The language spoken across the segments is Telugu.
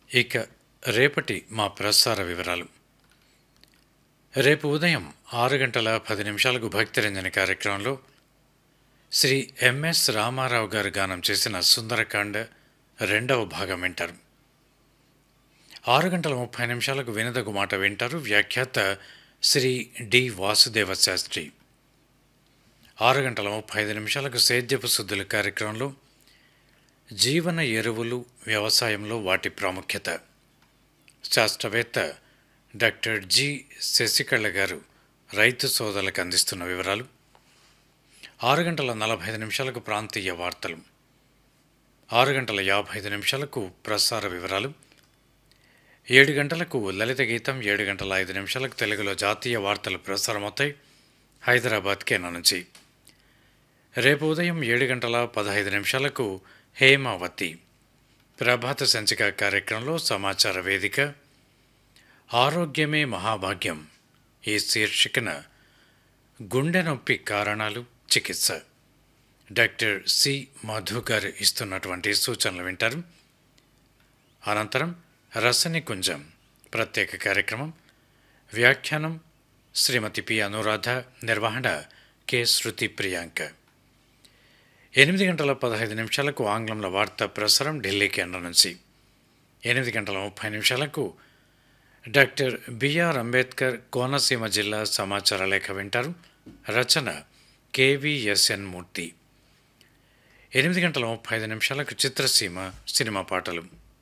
ఇక రేపటి మా ప్రసార వివరాలు రేపు ఉదయం ఆరు గంటల పది నిమిషాలకు భక్తిరంజని కార్యక్రమంలో శ్రీ ఎంఎస్ రామారావు గారు గానం చేసిన సుందరకాండ రెండవ భాగం వింటారు ఆరు గంటల ముప్పై నిమిషాలకు వినదగు మాట వింటారు వ్యాఖ్యాత శ్రీ డి వాసుదేవ శాస్త్రి ఆరు గంటల ముప్పై ఐదు నిమిషాలకు సేద్యపు శుద్ధుల కార్యక్రమంలో జీవన ఎరువులు వ్యవసాయంలో వాటి ప్రాముఖ్యత శాస్త్రవేత్త డాక్టర్ జి శశికళ గారు రైతు సోదరులకు అందిస్తున్న వివరాలు ఆరు గంటల నలభై ఐదు నిమిషాలకు ప్రాంతీయ వార్తలు ఆరు గంటల యాభై ఐదు నిమిషాలకు ప్రసార వివరాలు ఏడు గంటలకు లలిత గీతం ఏడు గంటల ఐదు నిమిషాలకు తెలుగులో జాతీయ వార్తలు ప్రసారమవుతాయి హైదరాబాద్ కేంద్రం నుంచి రేపు ఉదయం ఏడు గంటల పదహైదు నిమిషాలకు హేమావతి ప్రభాత సంచిక కార్యక్రమంలో సమాచార వేదిక ఆరోగ్యమే మహాభాగ్యం ఈ శీర్షికన గుండె నొప్పి కారణాలు చికిత్స డాక్టర్ సి మధు గారు ఇస్తున్నటువంటి సూచనలు వింటారు అనంతరం రసని కుంజం ప్రత్యేక కార్యక్రమం వ్యాఖ్యానం శ్రీమతి పి అనురాధ నిర్వహణ కె శృతి ప్రియాంక ఎనిమిది గంటల పదహైదు నిమిషాలకు ఆంగ్లంలో వార్తా ప్రసారం ఢిల్లీ కేంద్రం నుంచి ఎనిమిది గంటల ముప్పై నిమిషాలకు డాక్టర్ బిఆర్ అంబేద్కర్ కోనసీమ జిల్లా సమాచార లేఖ వింటారు రచన కేవీఎస్ఎన్ మూర్తి ఎనిమిది గంటల ముప్పై ఐదు నిమిషాలకు చిత్రసీమ సినిమా పాటలు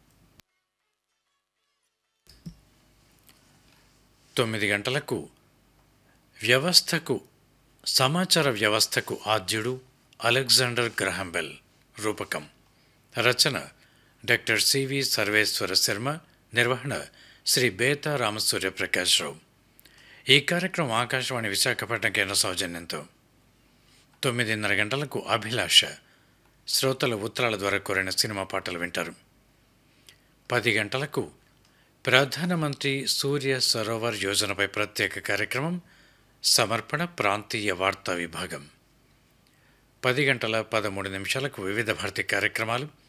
తొమ్మిది గంటలకు వ్యవస్థకు సమాచార వ్యవస్థకు ఆద్యుడు అలెగ్జాండర్ గ్రహంబెల్ రూపకం రచన డాక్టర్ సివి సర్వేశ్వర శర్మ నిర్వహణ శ్రీ బేతా రామసూర్య ప్రకాశ్రావు ఈ కార్యక్రమం ఆకాశవాణి విశాఖపట్నం కేంద్ర సౌజన్యంతో తొమ్మిదిన్నర గంటలకు అభిలాష శ్రోతల ఉత్తరాల ద్వారా కోరిన సినిమా పాటలు వింటారు పది గంటలకు ప్రధానమంత్రి సూర్య సరోవర్ యోజనపై ప్రత్యేక కార్యక్రమం సమర్పణ ప్రాంతీయ వార్తా విభాగం పది గంటల పదమూడు నిమిషాలకు వివిధ భారతి కార్యక్రమాలు